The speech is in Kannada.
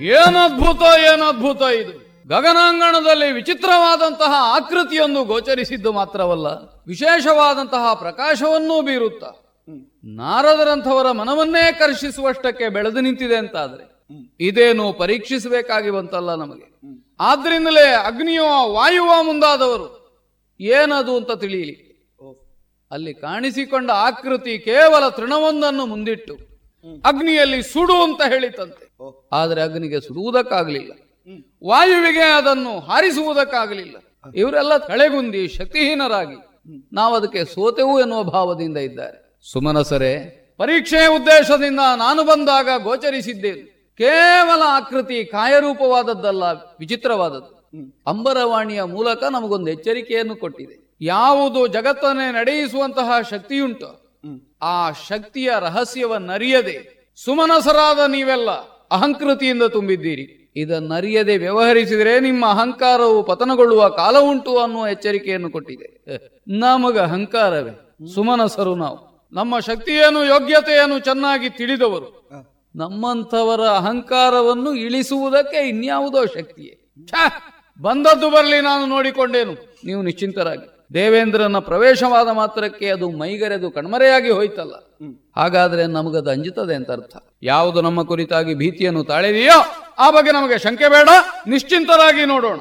ಏನದ್ಭುತ ಏನದ್ಭುತ ಇದು ಗಗನಾಂಗಣದಲ್ಲಿ ವಿಚಿತ್ರವಾದಂತಹ ಆಕೃತಿಯೊಂದು ಗೋಚರಿಸಿದ್ದು ಮಾತ್ರವಲ್ಲ ವಿಶೇಷವಾದಂತಹ ಪ್ರಕಾಶವನ್ನೂ ಬೀರುತ್ತ ನಾರದರಂಥವರ ಮನವನ್ನೇ ಕರ್ಷಿಸುವಷ್ಟಕ್ಕೆ ಬೆಳೆದು ನಿಂತಿದೆ ಅಂತಾದ್ರೆ ಇದೇನು ಪರೀಕ್ಷಿಸಬೇಕಾಗಿ ಬಂತಲ್ಲ ನಮಗೆ ಆದ್ರಿಂದಲೇ ಅಗ್ನಿಯೋ ವಾಯುವ ಮುಂದಾದವರು ಏನದು ಅಂತ ತಿಳಿಯಲಿ ಅಲ್ಲಿ ಕಾಣಿಸಿಕೊಂಡ ಆಕೃತಿ ಕೇವಲ ತೃಣವೊಂದನ್ನು ಮುಂದಿಟ್ಟು ಅಗ್ನಿಯಲ್ಲಿ ಸುಡು ಅಂತ ಹೇಳಿತಂತೆ ಆದರೆ ಅಗ್ನಿಗೆ ಸುಡುವುದಕ್ಕಾಗಲಿಲ್ಲ ವಾಯುವಿಗೆ ಅದನ್ನು ಹಾರಿಸುವುದಕ್ಕಾಗಲಿಲ್ಲ ಇವರೆಲ್ಲ ತಳೆಗುಂದಿ ಶಕ್ತಿಹೀನರಾಗಿ ನಾವು ಅದಕ್ಕೆ ಸೋತೆವು ಎನ್ನುವ ಭಾವದಿಂದ ಇದ್ದಾರೆ ಸುಮನಸರೇ ಪರೀಕ್ಷೆಯ ಉದ್ದೇಶದಿಂದ ನಾನು ಬಂದಾಗ ಗೋಚರಿಸಿದ್ದೇನೆ ಕೇವಲ ಆಕೃತಿ ಕಾಯರೂಪವಾದದ್ದಲ್ಲ ವಿಚಿತ್ರವಾದದ್ದು ಅಂಬರವಾಣಿಯ ಮೂಲಕ ನಮಗೊಂದು ಎಚ್ಚರಿಕೆಯನ್ನು ಕೊಟ್ಟಿದೆ ಯಾವುದು ಜಗತ್ತನ್ನೇ ನಡೆಯಿಸುವಂತಹ ಶಕ್ತಿಯುಂಟು ಆ ಶಕ್ತಿಯ ರಹಸ್ಯವನ್ನರಿಯದೆ ಸುಮನಸರಾದ ನೀವೆಲ್ಲ ಅಹಂಕೃತಿಯಿಂದ ತುಂಬಿದ್ದೀರಿ ಇದನ್ನರಿಯದೆ ವ್ಯವಹರಿಸಿದರೆ ನಿಮ್ಮ ಅಹಂಕಾರವು ಪತನಗೊಳ್ಳುವ ಕಾಲ ಉಂಟು ಅನ್ನುವ ಎಚ್ಚರಿಕೆಯನ್ನು ಕೊಟ್ಟಿದೆ ನಮಗ ಅಹಂಕಾರವೇ ಸುಮನಸರು ನಾವು ನಮ್ಮ ಶಕ್ತಿಯನ್ನು ಯೋಗ್ಯತೆಯನ್ನು ಚೆನ್ನಾಗಿ ತಿಳಿದವರು ನಮ್ಮಂಥವರ ಅಹಂಕಾರವನ್ನು ಇಳಿಸುವುದಕ್ಕೆ ಇನ್ಯಾವುದೋ ಶಕ್ತಿಯೇ ಛ! ಬಂದದ್ದು ಬರಲಿ ನಾನು ನೋಡಿಕೊಂಡೇನು ನೀವು ನಿಶ್ಚಿಂತರಾಗಿ ದೇವೇಂದ್ರನ ಪ್ರವೇಶವಾದ ಮಾತ್ರಕ್ಕೆ ಅದು ಮೈಗರೆದು ಕಣ್ಮರೆಯಾಗಿ ಹೋಯ್ತಲ್ಲ ಹಾಗಾದ್ರೆ ನಮಗದು ಅಂಜುತ್ತದೆ ಅಂತ ಅರ್ಥ ಯಾವುದು ನಮ್ಮ ಕುರಿತಾಗಿ ಭೀತಿಯನ್ನು ತಾಳಿದೆಯೋ ಆ ಬಗ್ಗೆ ನಮಗೆ ಶಂಕೆ ಬೇಡ ನಿಶ್ಚಿಂತರಾಗಿ ನೋಡೋಣ